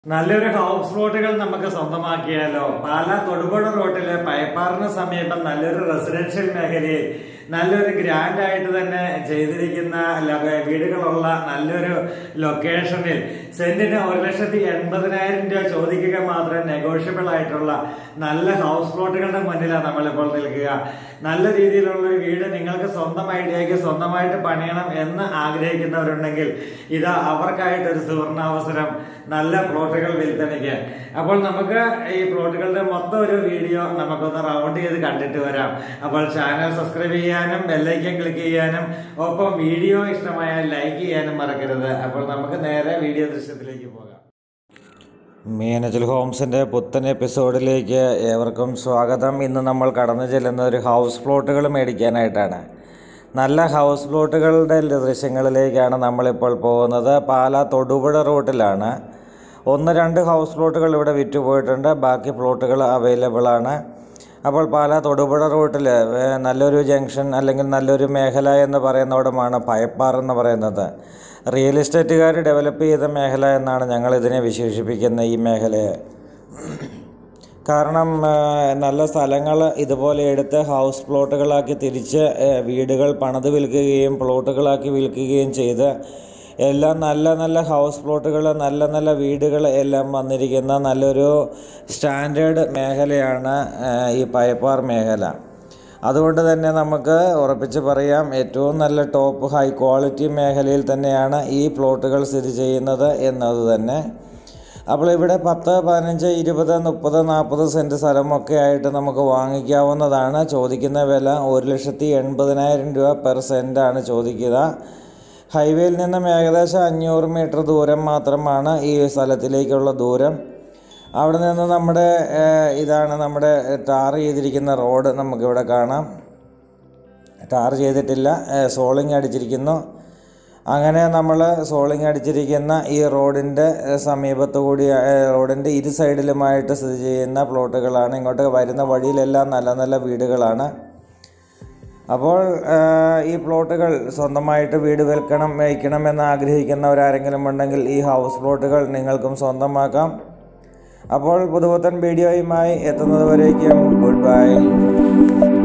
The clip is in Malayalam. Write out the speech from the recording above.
നല്ലൊരു ഹൗസ് ബോട്ടുകൾ നമുക്ക് സ്വന്തമാക്കിയാലോ പാല തൊടുപുഴ റോട്ടിലെ പയപ്പാറിന് സമീപം നല്ലൊരു റെസിഡൻഷ്യൽ മേഖലയിൽ നല്ലൊരു ഗ്രാൻഡ് ആയിട്ട് തന്നെ ചെയ്തിരിക്കുന്ന ലൊ- വീടുകളുള്ള നല്ലൊരു ലൊക്കേഷനിൽ സെന്റിന് ഒരു ലക്ഷത്തി എൺപതിനായിരം രൂപ ചോദിക്കുക മാത്രം നെഗോഷ്യബിൾ ആയിട്ടുള്ള നല്ല ഹൗസ് പ്ലോട്ടുകളുടെ മുന്നിലാണ് നമ്മളിപ്പോൾ നിൽക്കുക നല്ല രീതിയിലുള്ള ഒരു വീട് നിങ്ങൾക്ക് സ്വന്തം ഐഡിയക്ക് സ്വന്തമായിട്ട് പണിയണം എന്ന് ആഗ്രഹിക്കുന്നവരുണ്ടെങ്കിൽ ഇതാ അവർക്കായിട്ട് ഒരു സുവർണാവസരം നല്ല പ്ലോട്ടുകൾ വിൽപ്പനയ്ക്ക് അപ്പോൾ നമുക്ക് ഈ പ്ലോട്ടുകളുടെ മൊത്തം ഒരു വീഡിയോ നമുക്കൊന്ന് റൗണ്ട് ചെയ്ത് കണ്ടിട്ട് വരാം അപ്പോൾ ചാനൽ സബ്സ്ക്രൈബ് ചെയ്യാനും ബെല്ലൈക്കൻ ക്ലിക്ക് ചെയ്യാനും ഒപ്പം വീഡിയോ ഇഷ്ടമായാൽ ലൈക്ക് ചെയ്യാനും മറക്കരുത് അപ്പോൾ നമുക്ക് നേരെ വീഡിയോ ദൃശ്യത്തിലേക്ക് പോകാം മീനച്ചൽ ഹോംസിൻ്റെ പുത്തൻ എപ്പിസോഡിലേക്ക് ഏവർക്കും സ്വാഗതം ഇന്ന് നമ്മൾ കടന്നു ചെല്ലുന്ന ഒരു ഹൗസ് പ്ലോട്ടുകൾ മേടിക്കാനായിട്ടാണ് നല്ല ഹൗസ് പ്ലോട്ടുകളുടെ ദൃശ്യങ്ങളിലേക്കാണ് നമ്മളിപ്പോൾ പോകുന്നത് പാല തൊടുപുഴ റൂട്ടിലാണ് ഒന്ന് രണ്ട് ഹൗസ് പ്ലോട്ടുകൾ ഇവിടെ വിറ്റുപോയിട്ടുണ്ട് ബാക്കി പ്ലോട്ടുകൾ അവൈലബിൾ ആണ് അപ്പോൾ പാല തൊടുപുഴ റൂട്ടിൽ നല്ലൊരു ജംഗ്ഷൻ അല്ലെങ്കിൽ നല്ലൊരു മേഖല എന്ന് പറയുന്നിടമാണ് പയപ്പാർ എന്ന് പറയുന്നത് റിയൽ എസ്റ്റേറ്റുകാർ ഡെവലപ്പ് ചെയ്ത മേഖല എന്നാണ് ഞങ്ങൾ ഇതിനെ വിശേഷിപ്പിക്കുന്ന ഈ മേഖലയെ കാരണം ആ, നല്ല സ്ഥലങ്ങൾ ഇതുപോലെ എടുത്ത് ഹൗസ് പ്ലോട്ടുകളാക്കി തിരിച്ച് ആ, വീടുകൾ പണിത് വിൽക്കുകയും പ്ലോട്ടുകളാക്കി വിൽക്കുകയും ചെയ്ത് എല്ലാം നല്ല നല്ല ഹൗസ് പ്ലോട്ടുകൾ നല്ല നല്ല വീടുകൾ എല്ലാം വന്നിരിക്കുന്ന നല്ലൊരു സ്റ്റാൻഡേർഡ് മേഖലയാണ് ആ, ഈ പയപ്പാർ മേഖല അതുകൊണ്ട് തന്നെ നമുക്ക് ഉറപ്പിച്ച് പറയാം ഏറ്റവും നല്ല ടോപ്പ് ഹൈ ക്വാളിറ്റി മേഖലയിൽ തന്നെയാണ് ഈ പ്ലോട്ടുകൾ സ്ഥിതി ചെയ്യുന്നത് എന്നത് തന്നെ അപ്പോൾ ഇവിടെ പത്ത് പതിനഞ്ച് ഇരുപത് മുപ്പത് നാൽപ്പത് സെൻറ്റ് സ്ഥലമൊക്കെ ആയിട്ട് നമുക്ക് വാങ്ങിക്കാവുന്നതാണ് ചോദിക്കുന്ന വില ഒരു ലക്ഷത്തി എൺപതിനായിരം രൂപ പെർ സെൻറ്റാണ് ചോദിക്കുക ഹൈവേയിൽ നിന്നും ഏകദേശം അഞ്ഞൂറ് മീറ്റർ ദൂരം മാത്രമാണ് ഈ സ്ഥലത്തിലേക്കുള്ള ദൂരം അവിടെ നിന്ന് നമ്മുടെ ഏഹ്, ഇതാണ് നമ്മുടെ ടാർ ചെയ്തിരിക്കുന്ന റോഡ് നമുക്കിവിടെ കാണാം ടാർ ചെയ്തിട്ടില്ല ഏഹ്, സോളിങ് അടിച്ചിരിക്കുന്നു അങ്ങനെ നമ്മൾ സോളിങ് അടിച്ചിരിക്കുന്ന ഈ റോഡിൻ്റെ ഏഹ്, സമീപത്ത് കൂടി ഏഹ്, റോഡിൻ്റെ ഇരു സൈഡിലുമായിട്ട് സ്ഥിതി ചെയ്യുന്ന പ്ലോട്ടുകളാണ് ഇങ്ങോട്ട് വരുന്ന വഴിയിലെല്ലാം നല്ല നല്ല വീടുകളാണ് അപ്പോൾ ഏഹ്, ഈ പ്ലോട്ടുകൾ സ്വന്തമായിട്ട് വീട് വിൽക്കണം വയ്ക്കണം എന്ന് ആഗ്രഹിക്കുന്നവരാരെങ്കിലും ഉണ്ടെങ്കിൽ ഈ ഹൗസ് പ്ലോട്ടുകൾ നിങ്ങൾക്കും സ്വന്തമാക്കാം അപ്പോൾ പുതുപുത്തൻ വീഡിയോയുമായി എത്തുന്നതുവരേക്കും ഗുഡ് ബൈ